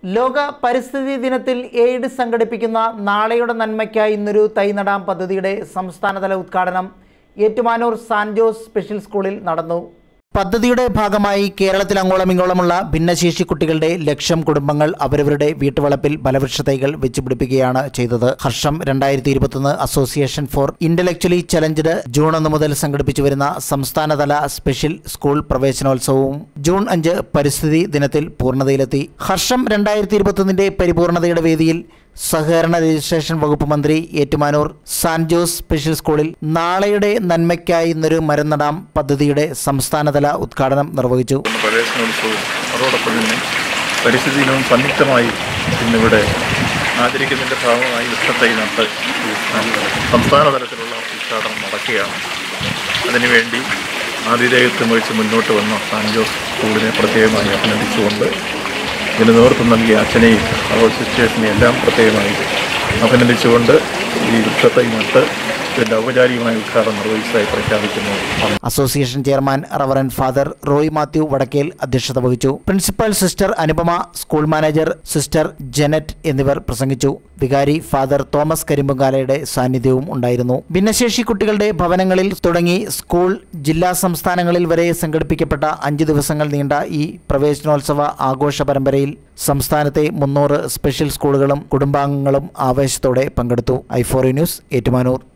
ലോക പരിസ്ഥിതി ദിനത്തിൽ എയ്ഡ് സംഘടിപ്പിക്കുന്ന നാളെയുടെ നന്മയ്ക്കായി ഇന്നൊരു തൈ നടാം പദ്ധതിയുടെ സംസ്ഥാനതല ഉദ്ഘാടനം ഏറ്റുമാനൂർ സാൻ ജോസ് സ്പെഷ്യൽ സ്കൂളിൽ നടന്നു പദ്ധതിയുടെ ഭാഗമായി കേരളത്തിൽ അങ്ങോളം ഇങ്ങോളമുള്ള ഭിന്നശേഷി കുട്ടികളുടെ ലക്ഷം കുടുംബങ്ങൾ അവരവരുടെ വീട്ടുവളപ്പിൽ ബലവൃക്ഷ തൈകൾ വെച്ചുപിടിപ്പിക്കുകയാണ് ചെയ്തത് ഹർഷം രണ്ടായിരത്തി ഇരുപത്തൊന്ന് association for intellectually challenged June ഒന്ന് മുതൽ സംഘടിപ്പിച്ചു വരുന്ന സംസ്ഥാനതല സ്പെഷ്യൽ സ്കൂൾ പ്രവേശനോത്സവവും ജൂൺ അഞ്ച് പരിസ്ഥിതി ദിനത്തിൽ പൂർണ്ണതയിലെത്തി ഹർഷം രണ്ടായിരത്തി ഇരുപത്തൊന്നിന്റെ പരിപൂർണതയുടെ വേദിയിൽ സഹകരണ രജിസ്ട്രേഷൻ വകുപ്പ് മന്ത്രി ഏറ്റുമാനൂർ സാൻ ജോസ് സ്പെഷ്യൽ സ്കൂളിൽ നാളെയുടെ നന്മയ്ക്കായി ഇന്നൊരു മരം നടാം പദ്ധതിയുടെ സംസ്ഥാനതല ഉദ്ഘാടനം നിർവഹിച്ചു പ്രവേശനോത്സവവും അതോടൊപ്പം തന്നെ പരിസ്ഥിതി ദിനവും സംയുക്തമായി ഇന്നിവിടെ ആചരിക്കുന്നതിൻ്റെ ഭാഗമായി ഇഷ്ടത്തൈ നട്ട് ഈ സംസ്ഥാന തലത്തിലുള്ള ഉദ്ഘാടനം നടക്കുകയാണ് അതിനുവേണ്ടി ആതിഥേയത്വം വഹിച്ച് മുന്നോട്ട് വന്ന സാൻ ജോസ് സ്കൂളിനെ പ്രത്യേകമായി അഭിനന്ദിച്ചുകൊണ്ട് ഇതിന് നേതൃത്വം നൽകിയ അച്ഛനെയും അതുപോലെ സിസ്റ്റേഴ്സിനെയും എല്ലാം പ്രത്യേകമായി അഭിനന്ദിച്ചുകൊണ്ട് ഈ വൃക്ഷത്തൈ നട്ട് ഇതിൻ്റെ ഔപചാരികമായ ഉദ്ഘാടനം നിർവഹിച്ചതായി പ്രഖ്യാപിക്കുന്നു association chairman reverend father Roy Mathew Vadakkel അധ്യക്ഷത വഹിച്ചു principal sister Anupama school manager sister Janet എന്നിവർ പ്രസംഗിച്ചു വികാരി ഫാദർ തോമസ് കരിമ്പുങ്കാലയുടെ സാന്നിധ്യവും ഉണ്ടായിരുന്നു ഭിന്നശേഷി കുട്ടികളുടെ ഭവനങ്ങളിൽ തുടങ്ങി സ്കൂൾ ജില്ലാ സംസ്ഥാനങ്ങളിൽ വരെ സംഘടിപ്പിക്കപ്പെട്ട അഞ്ച് ദിവസങ്ങൾ നീണ്ട ഈ പ്രവേശനോത്സവ ആഘോഷ പരമ്പരയിൽ സംസ്ഥാനത്തെ മുന്നൂറ് സ്പെഷ്യൽ സ്കൂളുകളും കുടുംബാംഗങ്ങളും ആവേശത്തോടെ പങ്കെടുത്തു ഐഫോറി ന്യൂസ് ഏറ്റുമാനൂർ